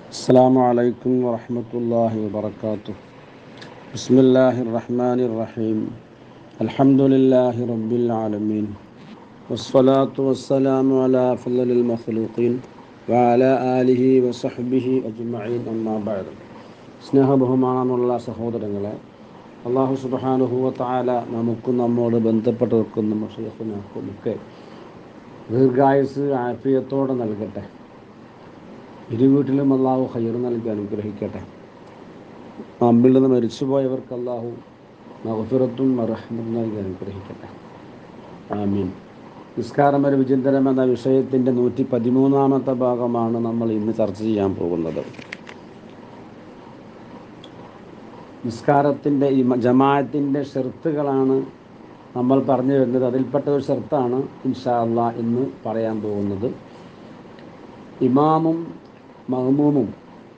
السلام عليكم ورحمة الله وبركاته بسم الله الرحمن الرحيم الحمد لله رب العالمين والصلاة والسلام على أفضل المخلوقين وعلى آله وصحبه أجمعين أما بعد സ്നേഹബഹുമാനമുള്ള സഹോദരങ്ങളെ അള്ളാഹു സുബാനുഹുവ താല നമുക്കും നമ്മോട് ബന്ധപ്പെട്ടവർക്കും നമ്മുടെ ഷെയ്ഖിനാക്കും ഒക്കെ ദീർഘായുസ് ആഫിയത്തോടെ നൽകട്ടെ ഇരു വീട്ടിലും അള്ളാഹു ഹൈർ നൽകി അനുഗ്രഹിക്കട്ടെ നമ്മിൽ നിന്ന് മരിച്ചുപോയവർക്ക് അള്ളാഹു മഹഫിറത്തും റഹ്മത്തും നൽകി അനുഗ്രഹിക്കട്ടെ ആമീൻ നിസ്കാരം ഒരു വിചിന്തനം എന്ന വിഷയത്തിൻ്റെ നൂറ്റി പതിമൂന്നാമത്തെ ഭാഗമാണ് നമ്മൾ ഇന്ന് ചർച്ച ചെയ്യാൻ പോകുന്നത് നിസ്കാരത്തിൻ്റെ ഈ ജമാഅത്തിൻ്റെ ഷെർത്തുകളാണ് നമ്മൾ പറഞ്ഞു വരുന്നത് അതിൽപ്പെട്ട ഒരു ഷെർത്താണ് ഇൻഷാ അള്ളാ ഇന്ന് പറയാൻ പോകുന്നത് ഇമാമും മഹ്മൂമും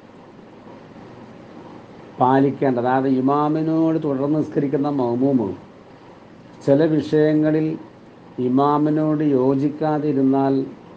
പാലിക്കേണ്ട അതായത് ഇമാമിനോട് തുടർന്ന് നിസ്കരിക്കുന്ന മഹ്മൂമും ചില വിഷയങ്ങളിൽ ഇമാമിനോട് യോജിക്കാതിരുന്നാൽ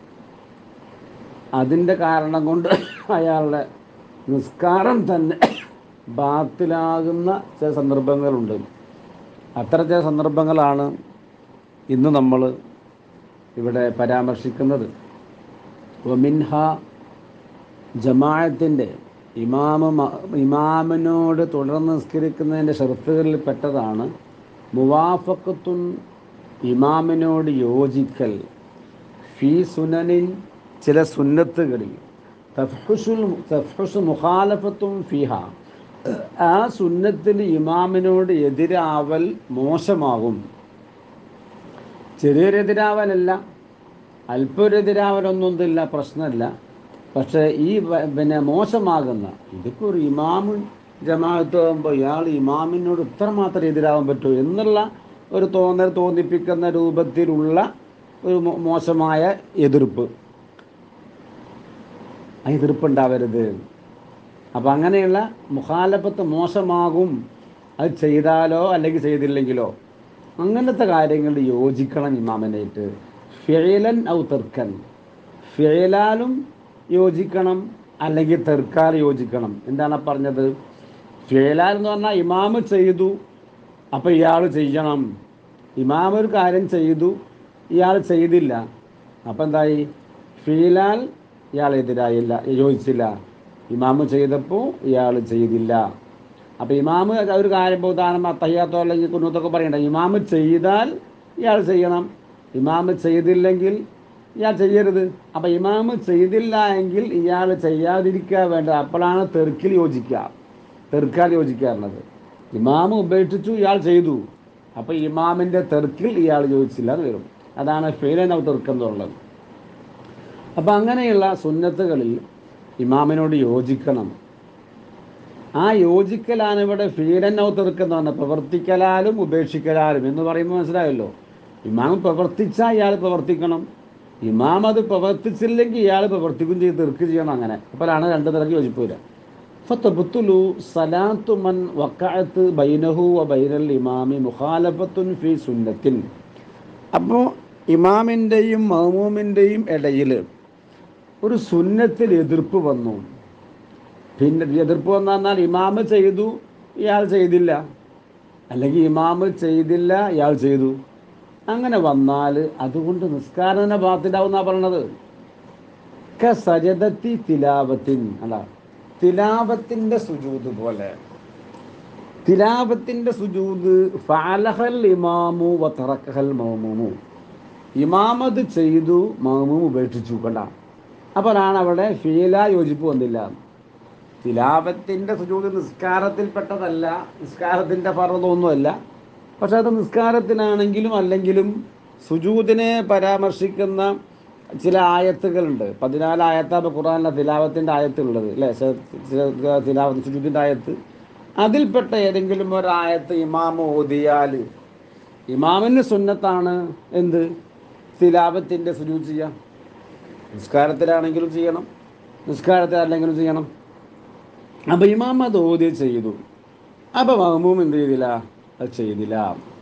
അതിൻ്റെ കാരണം കൊണ്ട് അയാളുടെ നിസ്കാരം തന്നെ ബാത്തിലാകുന്ന ചില സന്ദർഭങ്ങളുണ്ട് അത്തരം ചില സന്ദർഭങ്ങളാണ് ഇന്ന് നമ്മൾ ഇവിടെ പരാമർശിക്കുന്നത് ഒമിൻഹ ജമാഅത്തിൻ്റെ ഇമാമ ഇമാമിനോട് തുടർന്ന് നിസ്കരിക്കുന്നതിൻ്റെ ഷർത്തുകളിൽ പെട്ടതാണ് മുവാഫക്കത്തുൻ ഇമാമിനോട് യോജിക്കൽ ഫി സുനനിൻ ചില സുന്നത്തുകളിൽ തഫ്ഹുസുൽ തഫ്ഹുസ് മുഖാലഫത്തും ഫിഹ ആ സുന്നത്തിൽ ഇമാമിനോട് എതിരാവൽ മോശമാകും ചെറിയൊരു എതിരാവലല്ല അല്പൊരു എതിരാവലൊന്നും പ്രശ്നമില്ല പക്ഷേ ഈ പിന്നെ മോശമാകുന്ന ഇതിപ്പോൾ ഒരു ഇമാമ് ജമാഅത്ത് ആകുമ്പോൾ ഇയാൾ ഇമാമിനോട് ഇത്രമാത്രം എതിരാവാൻ പറ്റുമോ എന്നുള്ള ഒരു തോന്നൽ തോന്നിപ്പിക്കുന്ന രൂപത്തിലുള്ള ഒരു മോശമായ എതിർപ്പ് ആ എതിർപ്പുണ്ടാവരുത് അപ്പം അങ്ങനെയുള്ള മുഖാലപ്പത്ത് മോശമാകും അത് ചെയ്താലോ അല്ലെങ്കിൽ ചെയ്തില്ലെങ്കിലോ അങ്ങനത്തെ കാര്യങ്ങളിൽ യോജിക്കണം ഇമാമിനായിട്ട് ഫിഴലൻ ഔ തെർക്കൻ ഫിഴലാലും യോജിക്കണം അല്ലെങ്കിൽ തെർക്കാൽ യോജിക്കണം എന്താണ് പറഞ്ഞത് ഫിഴലാൽ എന്ന് പറഞ്ഞാൽ ഇമാമ് ചെയ്തു അപ്പോൾ ഇയാൾ ചെയ്യണം ഇമാം ഒരു കാര്യം ചെയ്തു ഇയാൾ ചെയ്തില്ല അപ്പം എന്തായി ഫീലാൽ ഇയാൾ എതിരായില്ല യോജിച്ചില്ല ഇമാമ് ചെയ്തപ്പോൾ ഇയാൾ ചെയ്തില്ല അപ്പോൾ ഇമാമ് ഒരു കാര്യം ഉദാഹരണം അത്തയ്യാത്തോ അല്ലെങ്കിൽ കുന്നത്തൊക്കെ പറയണ്ട ഇമാമ് ചെയ്താൽ ഇയാൾ ചെയ്യണം ഇമാമ് ചെയ്തില്ലെങ്കിൽ ഇയാൾ ചെയ്യരുത് അപ്പം ഇമാമ് ചെയ്തില്ല എങ്കിൽ ഇയാൾ ചെയ്യാതിരിക്കുക വേണ്ട അപ്പോഴാണ് തെർക്കിൽ യോജിക്കുക തെർക്കാൽ യോജിക്കാറുള്ളത് ഇമാമ് ഉപേക്ഷിച്ചു ഇയാൾ ചെയ്തു അപ്പോൾ ഇമാമിൻ്റെ തെർക്കിൽ ഇയാൾ യോജിച്ചില്ല എന്ന് വരും അതാണ് ഫെയിലൻ ഔ തെർക്കെന്നുള്ളത് അപ്പം അങ്ങനെയുള്ള സുന്നത്തുകളിൽ ഇമാമിനോട് യോജിക്കണം ആ യോജിക്കലാണ് ഇവിടെ ഫീലൻ ഔ തെർക്കെന്ന് പറഞ്ഞാൽ പ്രവർത്തിക്കലാലും ഉപേക്ഷിക്കലാലും എന്ന് പറയുമ്പോൾ മനസ്സിലായല്ലോ ഇമാം പ്രവർത്തിച്ചാൽ ഇയാൾ പ്രവർത്തിക്കണം ഇമാം അത് പ്രവർത്തിച്ചില്ലെങ്കിൽ ഇയാൾ പ്രവർത്തിക്കും ചെയ്ത് തീർക്ക് ചെയ്യണം അങ്ങനെ അപ്പോഴാണ് രണ്ട് നിലയ്ക്ക് യോജിപ്പ് വരിക ഫത്തബുത്തുലു സലാത്തു മൻ വക്കായത്ത് ബൈനഹു വ ബൈനൽ ഇമാമി മുഖാലഫത്തുൻ ഫി സുന്നത്തിൻ അപ്പോൾ ഇമാമിൻ്റെയും മഹമൂമിൻ്റെയും ഇടയിൽ ഒരു സുന്നത്തിൽ എതിർപ്പ് വന്നു പിന്നെ എതിർപ്പ് വന്നാൽ ഇമാമ് ചെയ്തു ഇയാൾ ചെയ്തില്ല അല്ലെങ്കിൽ ഇമാമ് ചെയ്തില്ല ഇയാൾ ചെയ്തു അങ്ങനെ വന്നാൽ അതുകൊണ്ട് നിസ്കാരന ബാത്തിലാവുന്ന പറയണത് ക സജദത്തി തിലാവത്തിൻ അല്ല തിലാവത്തിൻ്റെ സുജൂത് പോലെ തിലാവത്തിൻ്റെ സുജൂത് ഫാലഹൽ ഇമാമു വത്തറക്കഹൽ മൗമൂമു ഇമാമത് ചെയ്തു മൗമൂം ഉപേക്ഷിച്ചു കണ്ട അപ്പോഴാണ് അവിടെ ഫീല യോജിപ്പ് വന്നില്ല തിലാവത്തിൻ്റെ സുജൂത് നിസ്കാരത്തിൽപ്പെട്ടതല്ല നിസ്കാരത്തിൻ്റെ ഫറതൊന്നുമല്ല പക്ഷെ അത് നിസ്കാരത്തിനാണെങ്കിലും അല്ലെങ്കിലും സുജൂദിനെ പരാമർശിക്കുന്ന ചില ആയത്തുകളുണ്ട് പതിനാല് ആയത്താണ് ഖുറാനിലെ തിലാവത്തിൻ്റെ ആയത്തുള്ളത് അല്ലേ തിലാവത്ത് സുജൂദിൻ്റെ ആയത്ത് അതിൽപ്പെട്ട ഏതെങ്കിലും ഒരായത്ത് ഇമാമ ഓതിയാൽ ഇമാമിന് സുന്നത്താണ് എന്ത് തിലാവത്തിൻ്റെ സുജൂദ് ചെയ്യാം നിസ്കാരത്തിലാണെങ്കിലും ചെയ്യണം നിസ്കാരത്തിലല്ലെങ്കിലും ചെയ്യണം അപ്പം ഇമാം അത് ഓതി ചെയ്തു അപ്പം മഹമൂം എന്ത് ചെയ്തില്ല അത് ചെയ്തില്ല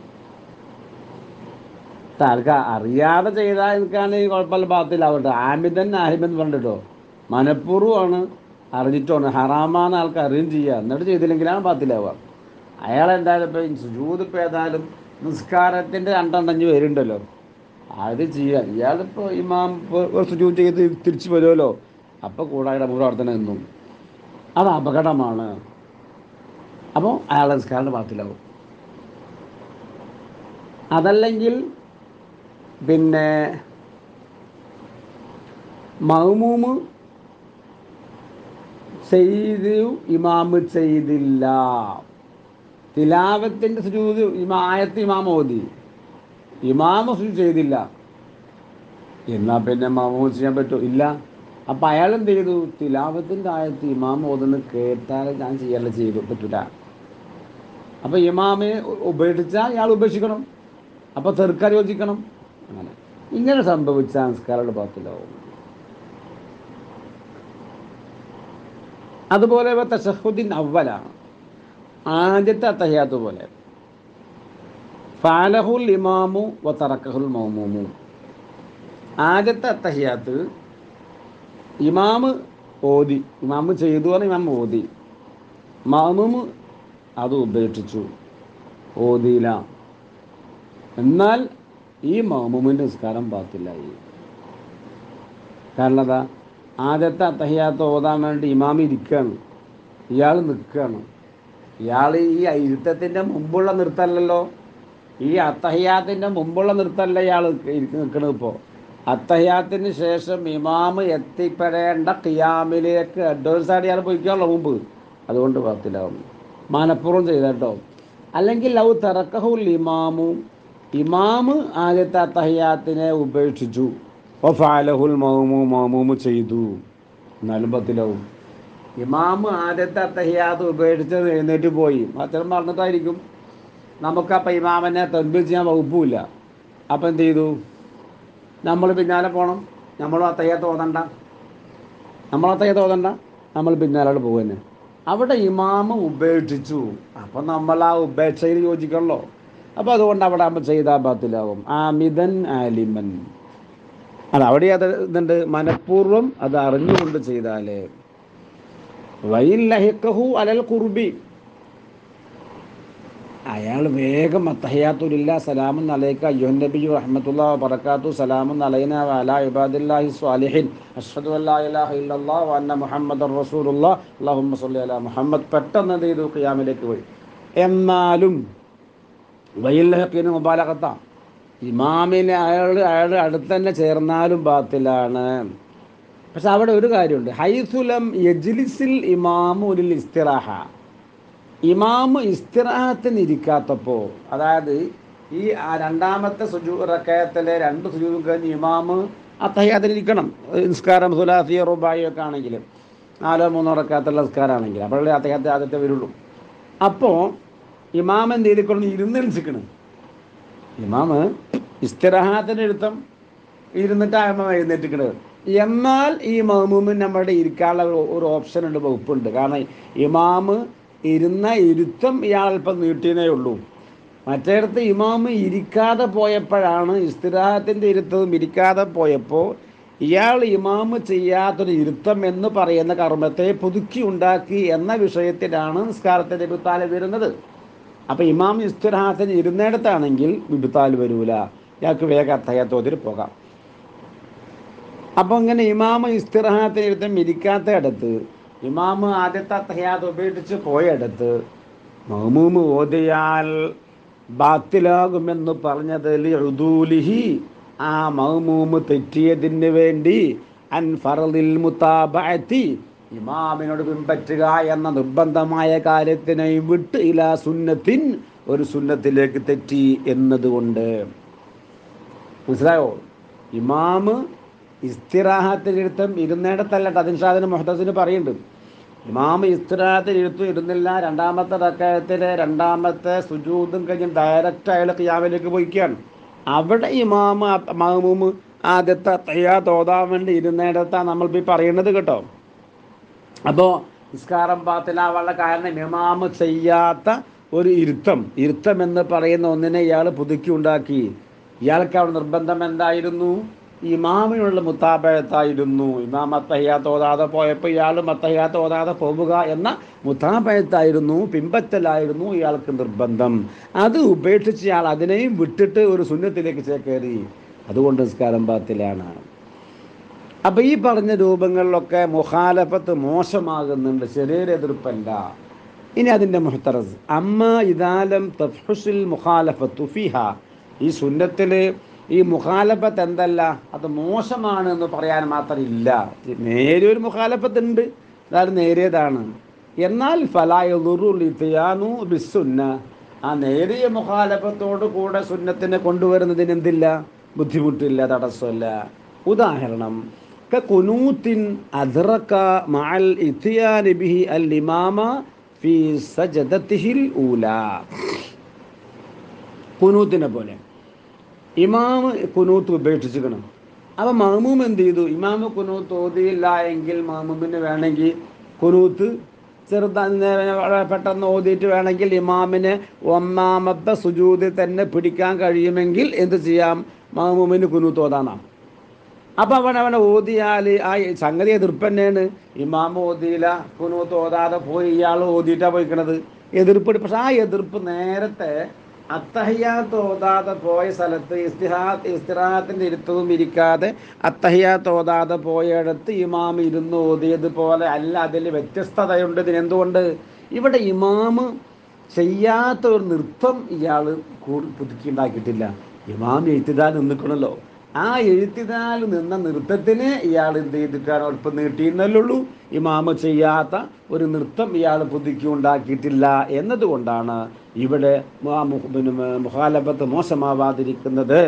ആൾക്ക് അറിയാതെ ചെയ്താൽ എനിക്കാണെങ്കിൽ കുഴപ്പമില്ല ഭാഗത്തിലാവട്ടെ ആമിതൻ ആഹിബൻ പറഞ്ഞിട്ടോ മനഃപൂർവ്വമാണ് അറിഞ്ഞിട്ടാണ് ഹറാമാന്ന് ആൾക്ക് അറിയുകയും ചെയ്യുക എന്നിട്ട് ചെയ്തില്ലെങ്കിലാണ് പാത്തിലാവുക അയാൾ എന്തായാലും ഇപ്പം സുജൂത് ഇപ്പം ഏതായാലും നിസ്കാരത്തിൻ്റെ രണ്ടെണ്ണഞ്ച് പേരുണ്ടല്ലോ അത് ചെയ്യുക ഇയാളിപ്പോൾ ഇമാം ഇപ്പോൾ സുജൂത് ചെയ്ത് തിരിച്ചു വരുമല്ലോ അപ്പോൾ കൂടാതെ നമുക്ക് അവിടെ തന്നെ നിന്നു അത് അപകടമാണ് അപ്പോൾ അയാളുടെ നിസ്കാരം പാത്തിലാവും അതല്ലെങ്കിൽ പിന്നെ മഹ്മൂമ് ചെയ്തു ഇമാമ് ചെയ്തില്ല തിലാവത്തിൻ്റെ സുജൂത് ഇമാ ആയത്ത് ഇമാം ഓതി ഇമാമ് സുജൂത് ചെയ്തില്ല എന്നാൽ പിന്നെ മാമൂദ് ചെയ്യാൻ പറ്റുമോ ഇല്ല അപ്പം അയാൾ എന്ത് ചെയ്തു തിലാവത്തിൻ്റെ ആയത്ത് ഇമാം ഓതുന്ന കേട്ടാൽ ഞാൻ ചെയ്യാനുള്ള ചെയ്തു പറ്റൂല അപ്പം ഇമാമെ ഉപേക്ഷിച്ചാൽ ഇയാൾ ഉപേക്ഷിക്കണം അപ്പോൾ തെർക്കാർ യോജിക്കണം അങ്ങനെ ഇങ്ങനെ സംഭവിച്ച സംസ്കാരങ്ങളുടെ ഭാഗത്തിലാവും അതുപോലെ ഇവ തഷഹുദ്ദീൻ അവലാണ് ആദ്യത്തെ അത്തഹ്യാത്ത് പോലെ ഫാലഹുൽ ഇമാമു വ തറക്കഹുൽ മൗമൂമു ആദ്യത്തെ അത്തഹ്യാത്ത് ഇമാമ് ഓതി ഇമാമ് ചെയ്തു പറഞ്ഞ ഇമാം ഓതി മാമൂമ് അത് ഉപേക്ഷിച്ചു ഓതിയില്ല എന്നാൽ ഈ മാമൂമിൻ്റെ നിസ്കാരം പാത്തില്ലായി കാരണം എന്താ ആദ്യത്തെ അത്തഹ്യാത്ത് ഓതാൻ വേണ്ടി ഇമാം ഇരിക്കുകയാണ് ഇയാൾ നിൽക്കുകയാണ് ഇയാൾ ഈ ഇരുത്തത്തിൻ്റെ മുമ്പുള്ള നിർത്തല്ലല്ലോ ഈ അത്തഹ്യാത്തിൻ്റെ മുമ്പുള്ള നിർത്തല്ല ഇയാൾ നിൽക്കുന്നത് ഇപ്പോൾ അത്തഹ്യാത്തിന് ശേഷം ഇമാമ് എത്തിപ്പെടേണ്ട ഖിയാമിലേക്ക് അഡ്വാൻസായിട്ട് ഇയാൾ പോയിക്കാണല്ലോ മുമ്പ് അതുകൊണ്ട് പത്തിലാവും മനഃപൂർവ്വം ചെയ്തട്ടോ അല്ലെങ്കിൽ ലവ് തറക്കഹുൽ ഇമാമു ഇമാമ് ആദ്യത്തെ അത്തഹ്യാത്തിനെ ഉപേക്ഷിച്ചു ഒഫാലഹുൽ മൗമു മൗമൂമ് ചെയ്തു എന്നാലും പത്തിലാവും ഇമാമ് ആദ്യത്തെ അത്തഹ്യാത്ത് ഉപേക്ഷിച്ചത് എഴുന്നേറ്റ് പോയി അച്ഛൻ പറഞ്ഞിട്ടായിരിക്കും നമുക്കപ്പം ഇമാമനെ തെൻപിൽ ചെയ്യാൻ വകുപ്പുമില്ല അപ്പം എന്ത് ചെയ്തു നമ്മൾ പിന്നാലെ പോകണം നമ്മളും അത്തയ്യാത്ത് ഓതണ്ട നമ്മൾ അത്തയ്യാത്ത് ഓതണ്ട നമ്മൾ പിന്നാലോട്ട് പോകുന്നത് അവിടെ ഇമാമ് ഉപേക്ഷിച്ചു അപ്പം നമ്മൾ ആ ഉപേക്ഷയിൽ യോജിക്കണല്ലോ അപ്പോൾ അതുകൊണ്ട് അവിടെ ആകുമ്പോൾ ചെയ്താൽ പാത്തിലാവും ആമിതൻ ആലിമൻ അല്ല അവിടെ അത് ഇതുണ്ട് മനഃപൂർവ്വം അത് അറിഞ്ഞുകൊണ്ട് ചെയ്താലേ വൈൻ ലഹിക്കഹു അലൽ കുർബി അയാൾ വേഗം അത്തഹയാത്തുലില്ല സലാമുൻ അലൈക്ക അയ്യുഹൻ നബി റഹ്മത്തുള്ള ബറക്കാത്തു സലാമുൻ അലൈന അല ഇബാദില്ലാഹി സ്വാലിഹിൻ അഷ്ഹദു അല്ലാ ഇലാഹ ഇല്ലല്ലാഹ് വ അന്ന മുഹമ്മദർ റസൂലുള്ളാഹ് അല്ലാഹുമ്മ സ്വല്ലി അലാ മുഹമ്മദ് പെട്ടെന്ന് എന്ത് ചെയ്തു ഖിയാമിലേക്ക് പോയി എന്നാലും വൈലഹക്കിന് മുബാലകത്ത ഇമാമിനെ അയാൾ അയാളുടെ അടുത്ത് തന്നെ ചേർന്നാലും ബാത്തിലാണ് പക്ഷെ അവിടെ ഒരു കാര്യമുണ്ട് ഹൈസുലം യജ്ലിസിൽ ഇമാമു ഉലിൽ ഇസ്തിറാഹ ഇമാമ് ഇസ്തിറാഹത്തിന് ഇരിക്കാത്തപ്പോൾ അതായത് ഈ ആ രണ്ടാമത്തെ സുജൂ റക്കയത്തിലെ രണ്ട് സുജൂതും കഴിഞ്ഞ് ഇമാമ് അത്തഹ്യാത്തിന് ഇരിക്കണം നിസ്കാരം സുലാസിയ റുബായി ഒക്കെ ആണെങ്കിൽ നാലോ മൂന്നോ റക്കയത്തുള്ള നിസ്കാരമാണെങ്കിൽ അപ്പോഴേ അത്തഹ്യാത്തെ ആദ്യത്തെ വരുള്ളൂ അപ്പോൾ ഇമാം എന്ത് ചെയ്തിക്കൊണ്ട് ഇരുന്നനുസരിക്കണം ഇമാമ് ഇസ്തിറാഹത്തിന് എടുത്തം ഇരുന്നിട്ടാണ് എഴുന്നേറ്റിക്കണത് എന്നാൽ ഈ മഹമൂമിന് നമ്മുടെ ഇരിക്കാനുള്ള ഒരു- ഒരു ഓപ്ഷൻ ഉണ്ട് വകുപ്പുണ്ട് കാരണം ഇമാമ് ഇരുന്ന ഇരുത്തം ഇയാൾ അല്പം നീട്ടിയതേ ഉള്ളൂ മറ്റേടത്ത് ഇമാമ് ഇരിക്കാതെ പോയപ്പോഴാണ് ഇസ്തിരാഹത്തിൻ്റെ ഇരുത്തവും ഇരിക്കാതെ പോയപ്പോൾ ഇയാൾ ഇമാമ് ചെയ്യാത്തൊരു ഇരുത്തം എന്ന് പറയുന്ന കർമ്മത്തെ പുതുക്കി ഉണ്ടാക്കി എന്ന വിഷയത്തിലാണ് നിസ്കാരത്തിൻ്റെ വിത്താല് വരുന്നത് അപ്പോൾ ഇമാം ഇസ്തിരാഹത്തിന് ഇരുന്നിടത്താണെങ്കിൽ വിബിത്താൽ വരൂല ഇയാൾക്ക് വേഗം അത്തഹത്തോതിൽ പോകാം അപ്പോൾ ഇങ്ങനെ ഇമാമ് ഇസ്തിറാഹത്തിന് ഇരുത്തം ഇരിക്കാത്ത ഇടത്ത് ഇമാമ് ആദ്യത്തെ അത്തഹയാത്ത് ഉപേക്ഷിച്ച് പോയടത്ത് മഹ്മൂമ് ഓതിയാൽ ബാത്തിലാകുമെന്ന് പറഞ്ഞതിൽ ഉദൂലിഹി ആ മഹ്മൂമ് തെറ്റിയതിന് വേണ്ടി അൻ ഫറദിൽ മുത്താബഅത്തി ഇമാമിനോട് പിൻപറ്റുക എന്ന നിർബന്ധമായ കാര്യത്തിനെ വിട്ട് ഇലാ സുന്നത്തിൻ ഒരു സുന്നത്തിലേക്ക് തെറ്റി എന്നതുകൊണ്ട് മനസ്സിലായോ ഇമാമ് ഇസ്തിറാഹത്തിലിരുത്തം ഇരുന്നിടത്തല്ല അതിൻഷാദിന് മുഹത്തസിന് പറയുന്നുണ്ട് ഇമാമ് ഇസ്തിറാഹത്തിലിരുത്തും ഇരുന്നില്ല രണ്ടാമത്തെ റക്കയത്തിലെ രണ്ടാമത്തെ സുജൂതും കഴിഞ്ഞ് ഡയറക്റ്റ് അയാൾ ഖിയാമിലേക്ക് പോയിക്കുകയാണ് അവിടെ ഇമാമ് അ- മഹ്മൂമ് ആദ്യത്തെ തയ്യാ തോതാൻ വേണ്ടി ഇരുന്നിടത്താണ് നമ്മൾ ഇപ്പോൾ പറയുന്നത് കേട്ടോ അപ്പോൾ നിസ്കാരം പാത്തിലാവാനുള്ള കാരണം ഇമാമ് ചെയ്യാത്ത ഒരു ഇരുത്തം ഇരുത്തം എന്ന് പറയുന്ന ഒന്നിനെ ഇയാൾ പുതുക്കി ഉണ്ടാക്കി ഇയാൾക്ക് അവിടെ നിർബന്ധം എന്തായിരുന്നു ഇമാമിനുള്ള മുത്താബയത്തായിരുന്നു ഇമാം അത്തഹ്യാത്ത് ഓതാതെ പോയപ്പോൾ ഇയാൾ മത്തഹ്യാത്ത് ഓതാതെ പോവുക എന്ന മുത്താബയത്തായിരുന്നു പിമ്പറ്റലായിരുന്നു ഇയാൾക്ക് നിർബന്ധം അത് ഉപേക്ഷിച്ച് ഇയാൾ അതിനെയും വിട്ടിട്ട് ഒരു സുന്നത്തിലേക്ക് ചേക്കേറി അതുകൊണ്ട് നിസ്കാരം ബാത്തിലാണ് അപ്പം ഈ പറഞ്ഞ രൂപങ്ങളിലൊക്കെ മുഖാലഫത്ത് മോശമാകുന്നുണ്ട് ശരീര എതിർപ്പല്ല ഇനി അതിൻ്റെ മുഹത്തറസ് അമ്മ ഇതാലം തഫ്ഹുസിൽ മുഖാലഫത്തു ഫിഹ ഈ സുന്നത്തിൽ ഈ മുഖാലഫത്ത് എന്തല്ല അത് മോശമാണ് എന്ന് പറയാൻ മാത്രം ഇല്ല നേരിയൊരു മുഖാലഫത്ത് ഉണ്ട് അതായത് നേരിയതാണ് എന്നാൽ ഫലായുറുലിത്തിയാനു ബിസുന്ന ആ നേരിയ മുഖാലഫത്തോട് കൂടെ സുന്നത്തിനെ കൊണ്ടുവരുന്നതിന് എന്തില്ല ബുദ്ധിമുട്ടില്ല തടസ്സമില്ല ഉദാഹരണം കുനൂത്തിൻ അദ്റക മഅൽ ഇത്തിയാനി ബിഹി അൽ ഇമാമ ഫി സജദത്തിഹിൽ ഊല കുനൂത്തിനെ പോലെ ഇമാമ് കുനൂത്ത് ഉപേക്ഷിച്ചിക്കണം അപ്പം മഹമൂം എന്ത് ചെയ്തു ഇമാമ് കുനൂത്ത് ഓതിയില്ല എങ്കിൽ മഹമൂമിന് വേണമെങ്കിൽ കുനൂത്ത് ചെറുതാ പെട്ടെന്ന് ഓതിയിട്ട് വേണമെങ്കിൽ ഇമാമിന് ഒന്നാമത്തെ സുജൂതിൽ തന്നെ പിടിക്കാൻ കഴിയുമെങ്കിൽ എന്ത് ചെയ്യാം മഹമൂമിന് കുനൂത്ത് ഓതാനാണ് അപ്പം അവൻ അവനെ ഓതിയാൽ ആ സംഗതി എതിർപ്പ് തന്നെയാണ് ഇമാമ ഓതിയില്ല കുനൂത്ത് ഓതാതെ പോയി ഇയാൾ ഓതിയിട്ടാണ് പോയിക്കണത് എതിർപ്പ് പക്ഷെ ആ എതിർപ്പ് നേരത്തെ അത്തഹയ്യാത്ത് ഓതാതെ പോയ സ്ഥലത്ത് ഇസ്തിഹാ ഇസ്തിറാത്തിൻ്റെ ഇരുത്തവും ഇരിക്കാതെ അത്തഹയ്യാത്ത് ഓതാതെ പോയയിടത്ത് ഇമാം ഇരുന്ന് ഓതിയതുപോലെ അല്ല അതിൽ വ്യത്യസ്തതയുണ്ട് ഇതിനെന്തുകൊണ്ട് ഇവിടെ ഇമാമ് ചെയ്യാത്ത ഒരു നൃത്തം ഇയാൾ പുതുക്കി ഉണ്ടാക്കിയിട്ടില്ല ഇമാം എഴുത്തിതാൽ നിന്നിക്കണല്ലോ ആ എഴുത്തിതാൽ നിന്ന നൃത്തത്തിന് ഇയാൾ എന്ത് ചെയ്തിട്ടാണ് അല്പം നീട്ടിയെന്നല്ലുള്ളൂ ഇമാമ ചെയ്യാത്ത ഒരു നൃത്തം ഇയാൾ പുതുക്കി ഉണ്ടാക്കിയിട്ടില്ല എന്നതുകൊണ്ടാണ് ഇവിടെ പിന്നെ മുഖാലബത്ത് മോശമാവാതിരിക്കുന്നത്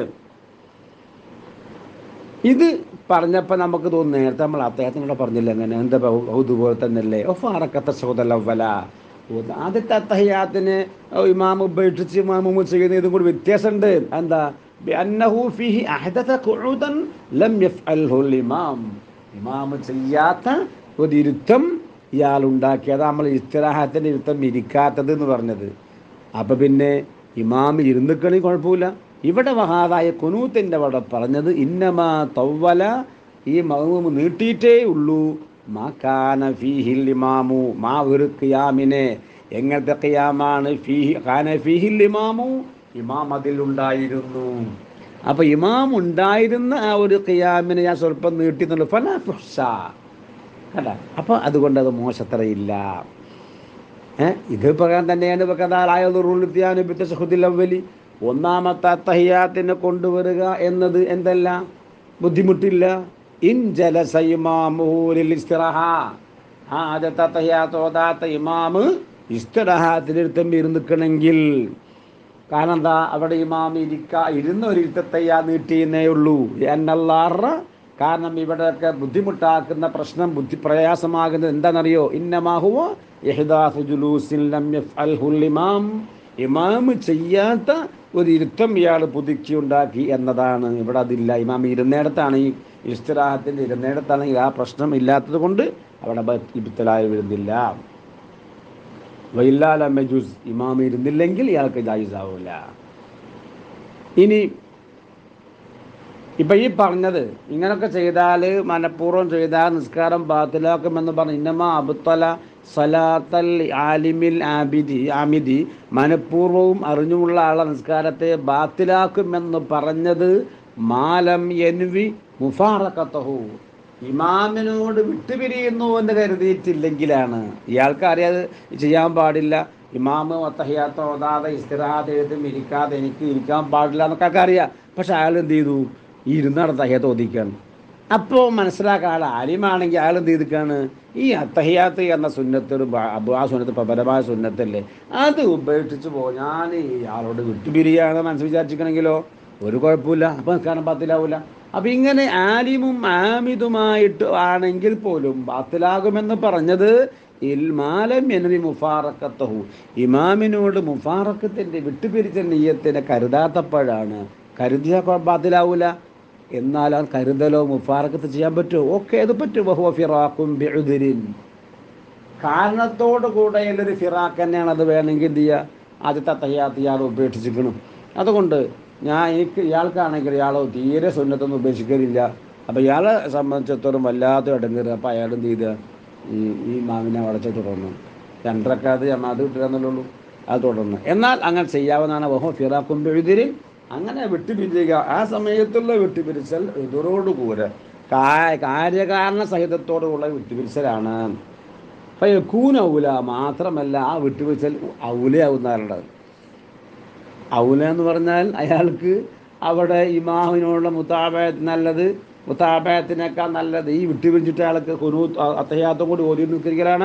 ഇത് പറഞ്ഞപ്പോൾ നമുക്ക് തോന്നുന്നു നേരത്തെ നമ്മൾ അദ്ദേഹത്തിനോട് പറഞ്ഞില്ല അങ്ങനെ എന്താ പോലെ തന്നെയല്ലേ ഓ ഫാറക്കത്തെ സോദലവല ആദ്യത്തെ അത്തഹയാത്തിന് ഇമാം ഉപേക്ഷിച്ച് ഇമാമു ചെയ്യുന്ന ഇതും കൂടി വ്യത്യാസമുണ്ട് എന്താ بأنه فيه أحدث قعودا لم يفعله الإمام ഇമാം ചെയ്യാത്ത ഒരു ഇരുത്തം ഇയാൾ ഉണ്ടാക്കിയത് നമ്മൾ ഇസ്തിറാഹത്തിൻ്റെ ഇരുത്തം ഇരിക്കാത്തത് എന്ന് പറഞ്ഞത് അപ്പം പിന്നെ ഇമാം ഇരുന്നിക്കണി കുഴപ്പമില്ല ഇവിടെ വഹാദായ കുനൂത്തിൻ്റെ അവിടെ പറഞ്ഞത് ഇന്നമാ തവ്വല ഈ മഹൂമ് നീട്ടിയിട്ടേ ഉള്ളൂ മാ കാന ഫീഹിൽ ഇമാമു മാ ഒരു ഖിയാമിനെ എങ്ങനത്തെ ഖിയാമാണ് ഫീഹി കാന ഫീഹിൽ ഇമാമു ഇമാം അതിലുണ്ടായിരുന്നു അപ്പോൾ ഇമാം ഉണ്ടായിരുന്ന ആ ഒരു ഖിയാമിനെ ഞാൻ സ്വല്പം നീട്ടിന്നുള്ളൂ ഫല ഫുഷ കണ്ട അപ്പോൾ അതുകൊണ്ട് അത് മോശത്തറയില്ല ഏഹ് ഇത് പ്രകാരം തന്നെയാണ് ബക്കതാലായുദ്യാനുബിത്തഹുദിലവലി ഒന്നാമത്തെ അത്തഹിയാത്തിനെ കൊണ്ടുവരിക എന്നത് എന്തല്ല ബുദ്ധിമുട്ടില്ല ഇൻ ജലസൈമാമൂലിൽ ഇസ്തിറഹ ആ ആദ്യത്തെ അത്തഹിയാത്ത് ഓതാത്ത ഇമാമ് ഇസ്തിറഹാത്തിലിരുത്തം ഇരുന്നിക്കണമെങ്കിൽ കാരണം എന്താ അവിടെ ഇമാം ഇരിക്ക ഇരുന്ന ഒരു ഇരുത്തത്തയ്യാ നീട്ടിയെന്നേ ഉള്ളൂ എന്നല്ലാറ കാരണം ഇവിടെയൊക്കെ ബുദ്ധിമുട്ടാക്കുന്ന പ്രശ്നം ബുദ്ധി പ്രയാസമാകുന്നത് എന്താണെന്നറിയോ ഇന്നമാഹുവ ഇമാം ഇമാം ചെയ്യാത്ത ഒരു ഇരുത്തം ഇയാൾ പുതുക്കി ഉണ്ടാക്കി എന്നതാണ് ഇവിടെ അതില്ല ഇമാം ഇരുന്നിടത്താണ് ഈ ഇസ്തിറാഹത്തിൻ്റെ ഇരുന്നിടത്താണെങ്കിൽ ആ പ്രശ്നം ഇല്ലാത്തത് കൊണ്ട് അവിടെ ഇബിത്തലായി വരുന്നില്ല വൈലാല മെജൂസ് ഇമാം ഇരുന്നില്ലെങ്കിൽ ഇയാൾക്ക് ജായിസ് ആവില്ല ഇനി ഇപ്പം ഈ പറഞ്ഞത് ഇങ്ങനൊക്കെ ചെയ്താൽ മനഃപൂർവ്വം ചെയ്താൽ നിസ്കാരം ബാത്തിലാക്കുമെന്ന് പറഞ്ഞ് ഇന്നമ അബുത്തല സലാത്തൽ ആലിമിൽ ആബിദി ആമിദി മനഃപൂർവ്വവും അറിഞ്ഞുമുള്ള ആളെ നിസ്കാരത്തെ ബാത്തിലാക്കുമെന്ന് പറഞ്ഞത് മാലം എൻവി മുഫാറക്കത്തഹു ഇമാമിനോട് വിട്ടുപിരിയുന്നു എന്ന് കരുതിയിട്ടില്ലെങ്കിലാണ് ഇയാൾക്ക് അറിയാതെ ചെയ്യാൻ പാടില്ല ഇമാമ് ഒത്തഹിയാത്ത ഓതാതെ ഇസ്തിറാത്ത് എഴുതും ഇരിക്കാതെ എനിക്ക് ഇരിക്കാൻ പാടില്ല എന്നൊക്കെ അറിയാം പക്ഷെ അയാൾ എന്ത് ചെയ്തു ഈ ഇരുന്നാണ് തഹിയാത്ത് ഓദിക്കാണ് അപ്പോൾ മനസ്സിലാക്കാൻ ആൾ ആലിമാണെങ്കിൽ അയാൾ എന്ത് ചെയ്തിക്കാണ് ഈ അത്തഹിയാത്ത് എന്ന സുന്നത്ത് ഒരു അബു ആ സുന്നത്ത് പരമായ സുന്നത്തല്ലേ അത് ഉപേക്ഷിച്ച് പോ ഞാൻ ഇയാളോട് വിട്ടുപിരിയാണ് മനസ്സ് വിചാരിച്ചിക്കണമെങ്കിലോ ഒരു കുഴപ്പമില്ല അപ്പം നിൽക്കാനും പത്തിലാവില്ല അപ്പം ഇങ്ങനെ ആലിമും ആമിതുമായിട്ട് ആണെങ്കിൽ പോലും ബാത്തിലാകുമെന്ന് പറഞ്ഞത് ഇൽമാലം എനവി മുഫാറക്കത്തഹു ഇമാമിനോട് മുഫാറക്കത്തിൻ്റെ വിട്ടുപിരിച്ച നെയ്യത്തിനെ കരുതാത്തപ്പോഴാണ് കരുതിയ ബാത്തിലാവൂല എന്നാൽ ആ കരുതലോ മുഫാറക്കത്ത് ചെയ്യാൻ പറ്റുമോ ഓക്കെ അത് പറ്റും ബഹുവ ഫിറാഖും ബിഉദിരിൻ കാരണത്തോട് കൂടെയുള്ളൊരു ഫിറാക്ക് തന്നെയാണ് അത് വേണമെങ്കിൽ എന്ത് ചെയ്യുക ആദ്യത്തെ തയ്യാത്ത് ഇയാൾ ഉപേക്ഷിച്ചിരിക്കണം അതുകൊണ്ട് ഞാൻ എനിക്ക് ഇയാൾക്കാണെങ്കിൽ ഇയാൾ തീരെ സുന്നത്തൊന്നും ഉപേക്ഷിക്കലില്ല അപ്പോൾ ഇയാളെ സംബന്ധിച്ചിടത്തോളം വല്ലാത്ത ഇടങ്ങേറ് അപ്പോൾ അയാൾ എന്ത് ചെയ്ത് ഈ ഈ മാവിനെ വളച്ച് തുടർന്നു രണ്ടരക്കാത് ജമാഅത്ത് കിട്ടുക അത് തുടർന്ന് എന്നാൽ അങ്ങനെ ചെയ്യാവുന്നതാണ് വഹോ ഫിറാക്കും എഴുതിരി അങ്ങനെ വിട്ടുപിരിയുക ആ സമയത്തുള്ള വിട്ടുപിരിച്ചൽ എതിരോടുകൂടെ കാ- കാര്യകാരണ സഹിതത്തോടുള്ള വിട്ടുപിരിച്ചലാണ് അപ്പോൾ യക്കൂൻ ഔല മാത്രമല്ല ആ വിട്ടുപിരിച്ചൽ ഔലയാവുന്നവരുടെ ഔല എന്ന് പറഞ്ഞാൽ അയാൾക്ക് അവിടെ ഇമാമിനോടുള്ള മുത്താബയത്ത് നല്ലത് മുത്താബയത്തിനേക്കാൾ നല്ലത് ഈ വിട്ടുപിരിച്ചിട്ട് അയാൾക്ക് കുനൂ അത്തഹ്യാത്തും കൂടി ഓതി നിൽക്കലാണ്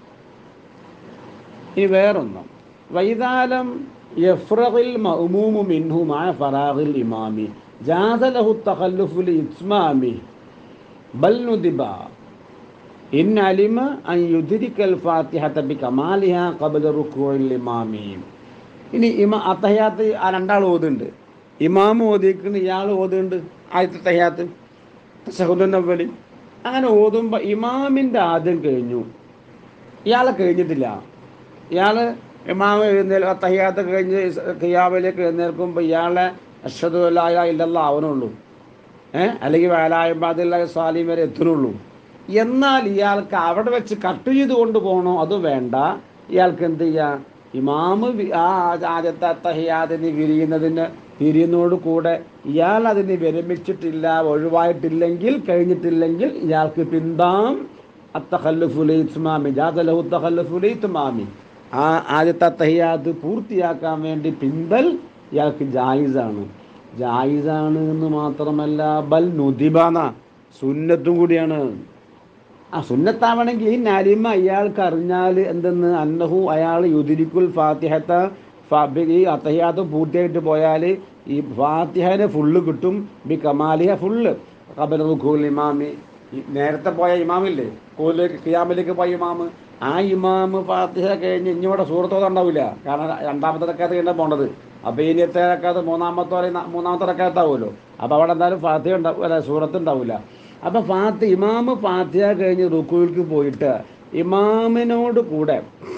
ഇനി വേറൊന്നും വൈതാലം യഫ്രഖിൽ മഅ്മൂമു മിൻഹു മഅ ഫറാഖിൽ ഇമാമി ജാദ ലഹു തഖല്ലുഫുൽ ഇത്മാമി ബൽ നുദിബ ഇൻ അലിമ അൻ യുദ്രിക്കൽ ഫാത്തിഹത ബികമാലിഹ ഖബ്ല റുക്കൂഇൽ ഇമാമി ഇനി ഇമ അത്തഹ്യാത്ത് ആ രണ്ടാൾ ഓതുണ്ട് ഇമാം ഓതിക്കുന്ന ഇയാൾ ഓതുണ്ട് ആദ്യത്തെ തഹ്യാത്ത് സഹുദൻ അവലി അങ്ങനെ ഓതുമ്പോൾ ഇമാമിൻ്റെ ആദ്യം കഴിഞ്ഞു ഇയാളെ കഴിഞ്ഞിട്ടില്ല ഇയാൾ ഇമാമ എഴുന്നേൽ തയ്യാത്ത കഴിഞ്ഞ് ഖിയാബിലേക്ക് എഴുന്നേൽക്കുമ്പോൾ ഇയാളെ അഷദു അല്ലാ ഇല്ലല്ല ആവണുള്ളൂ ഏ അല്ലെങ്കിൽ വേലായബാദില്ല സാലിം വരെ എത്തുന്നുള്ളൂ എന്നാൽ ഇയാൾക്ക് അവിടെ വെച്ച് കട്ട് ചെയ്ത് കൊണ്ടുപോകണോ അത് വേണ്ട ഇയാൾക്ക് എന്ത് ചെയ്യാം ഇമാമ് വി- ആ ആദ്യത്തെ തഹിയാദിന് വിരിയുന്നതിന് വിരിയുന്നതോട് കൂടെ ഇയാൾ അതിന് വിരമിച്ചിട്ടില്ല ഒഴിവായിട്ടില്ലെങ്കിൽ കഴിഞ്ഞിട്ടില്ലെങ്കിൽ ഇയാൾക്ക് പിന്താം അത്തഖല്ലുഫുൽ ഇത്മാമി ജാതലഹു തഖല്ലുഫുൽ ഇത്മാമി ആ ആദ്യത്തെ തഹിയാത്ത് പൂർത്തിയാക്കാൻ വേണ്ടി പിന്തൽ ഇയാൾക്ക് ജായിസാണ് ജായിസാണ് എന്ന് മാത്രമല്ല ബൽ നുദിബാന സുന്നത്തും കൂടിയാണ് ആ സുന്നത്താവണമെങ്കിൽ ഈ നരിമ അയാൾക്ക് അറിഞ്ഞാൽ എന്തെന്ന് അന്നഹു അയാൾ യുദിരിക്കുൽ ഫാത്തിഹത്ത ഫ- ഈ അത്തഹിയാത്ത് പൂർത്തിയായിട്ട് പോയാൽ ഈ ഫാത്തിഹനെ ഫുള്ള് കിട്ടും ബി കമാലിഹ ഫുള്ള് കബൽ റുഖൂൽ ഇമാമി ഈ നേരത്തെ പോയ ഇമാമില്ലേ കോലിലേക്ക് ഖിയാമിലേക്ക് പോയ ഇമാമ് ആ ഇമാമ് ഫാത്തിഹ കഴിഞ്ഞ് ഇനിവിടെ സൂറത്തോടെ ഉണ്ടാവില്ല കാരണം രണ്ടാമത്തെ റക്കാത്ത് കഴിഞ്ഞാൽ പോകേണ്ടത് അപ്പോൾ ഇനിയത്തെ റക്കാത്ത് മൂന്നാമത്തെ വരെ മൂന്നാമത്തെ റക്കാത്താവുമല്ലോ അപ്പോൾ അവിടെ എന്തായാലും ഫാത്തിഹ ഉണ്ടാവും അല്ല സൂറത്ത് ഉണ്ടാവില്ല അപ്പോൾ ഫാത്തി ഇമാമ് ഫാത്തിഹ കഴിഞ്ഞ് റുക്കുവിലേക്ക് പോയിട്ട് ഇമാമിനോട് കൂടെ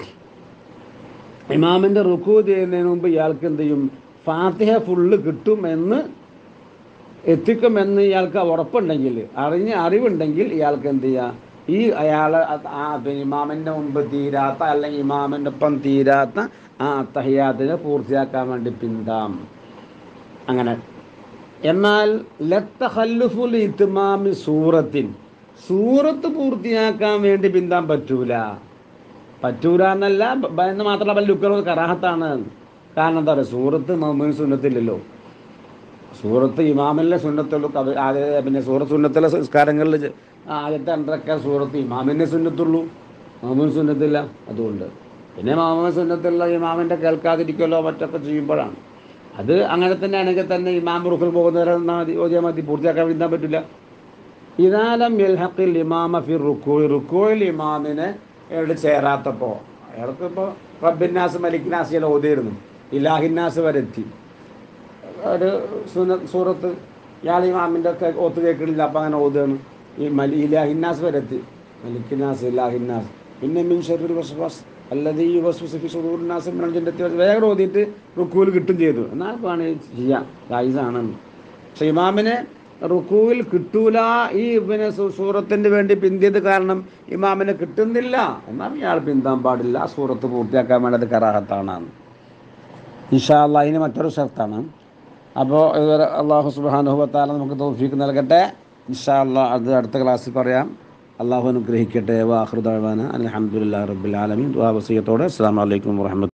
ഇമാമിൻ്റെ റുക്കു ചെയ്യുന്നതിന് മുമ്പ് ഇയാൾക്ക് എന്ത് ചെയ്യും ഫാത്തിഹ ഫുള്ള് കിട്ടുമെന്ന് എത്തിക്കുമെന്ന് ഇയാൾക്ക് ഉറപ്പുണ്ടെങ്കിൽ അറിഞ്ഞ് അറിവുണ്ടെങ്കിൽ ഇയാൾക്ക് എന്ത് ചെയ്യുക ഈ അയാൾ ആ പിന്നെ ഇമാമിൻ്റെ മുമ്പ് തീരാത്ത അല്ലെങ്കിൽ ഇമാമിൻ്റെ ഒപ്പം തീരാത്ത ആ തഹയാത്തിനെ പൂർത്തിയാക്കാൻ വേണ്ടി പിന്താം അങ്ങനെ എന്നാൽ ലത്തഹല്ലുഫുൽ ഇത്മാമി സൂറത്തിൻ സൂറത്ത് പൂർത്തിയാക്കാൻ വേണ്ടി പിന്താൻ പറ്റൂല പറ്റൂല എന്നല്ല ബ- എന്ന് മാത്രമല്ല ബല്ലുക്കൽ കറാഹത്താണ് കാരണം എന്താ പറയുക സൂറത്ത് മമ്മൂന് സുന്നത്തില്ലല്ലോ സൂറത്ത് ഇമാമിലെ സുന്നത്തുള്ളൂ കവ- ആദ്യ പിന്നെ സൂറത്ത് സുന്നത്തുള്ള സംസ്കാരങ്ങളിൽ ചെ- ആദ്യത്തെ രണ്ടരക്ക സൂറത്ത് ഇമാമിനെ സുന്നത്തുള്ളൂ മാമൂന് സുന്നത്തില്ല അതുകൊണ്ട് പിന്നെ മാമൂന് സുന്നത്തുള്ള ഇമാമിൻ്റെ കേൾക്കാതിരിക്കലോ മറ്റൊക്കെ ചെയ്യുമ്പോഴാണ് അത് അങ്ങനെ തന്നെ ആണെങ്കിൽ തന്നെ ഇമാം റുഖിൽ പോകുന്നവരെ മതി ഓതിയാൽ മതി പൂർത്തിയാക്കാൻ വേണ്ടി പറ്റില്ല ഇതാലം യൽഹഖിൽ ഇമാമ ഫി റുക്കോയ് റുക്കോയിൽ ഇമാമിനെ എവിടെ ചേരാത്തപ്പോൾ അയാൾക്ക് ഇപ്പോൾ റബ്ബിന്നാസ് മലിക്നാസ് ചില ഓതിയിരുന്നു ഇലാഹിന്നാസ് വരെ എത്തി ഒരു സുന സൂറത്ത് ഇയാൾ ഇമാമിൻ്റെ ഒക്കെ ഒത്തു കേൾക്കണില്ല അപ്പം അങ്ങനെ ഓതുകയാണ് ഈ മലി ഇലാഹിന്നാസ് വരെ എത്തി മലിക്കിനാസ് ഇലാഹിന്നാസ് പിന്നെ മിൻ ഷെറൂർ വസ്വാസ് അല്ലത് ഈ വസ്വസഫി സുദൂറിനാസ് മിനൽ വേഗം ഓതിയിട്ട് റുക്കൂൽ കിട്ടും ചെയ്തു എന്നാൽ വേണമെങ്കിൽ ചെയ്യാം ജായിസാണ് പക്ഷെ ഇമാമിനെ റുക്കുവിൽ കിട്ടൂല ഈ പിന്നെ സൂ- സൂറത്തിന് വേണ്ടി പിന്തിയത് കാരണം ഇമാമിനെ കിട്ടുന്നില്ല എന്നാൽ ഇയാൾ പിന്താൻ പാടില്ല ആ സൂറത്ത് പൂർത്തിയാക്കാൻ വേണ്ടത് കറാഹത്താണ് ഇൻഷാല്ല അതിന് മറ്റൊരു ഷർത്താണ് അപ്പോൾ ഇതുവരെ അള്ളാഹു സുബാനുഭവത്താല നമുക്ക് തോഫീക്ക് നൽകട്ടെ ഇൻഷാല്ല അത് അടുത്ത ക്ലാസ്സിൽ പറയാം അള്ളാഹു അനുഗ്രഹിക്കട്ടെ വാഹൃദാന അലഹമുല്ലാ റബ്ബുൽ ആലമീൻ ദ്വാ വസീയത്തോടെ അസ്സാം വലൈക്കും വാഹമത്ത്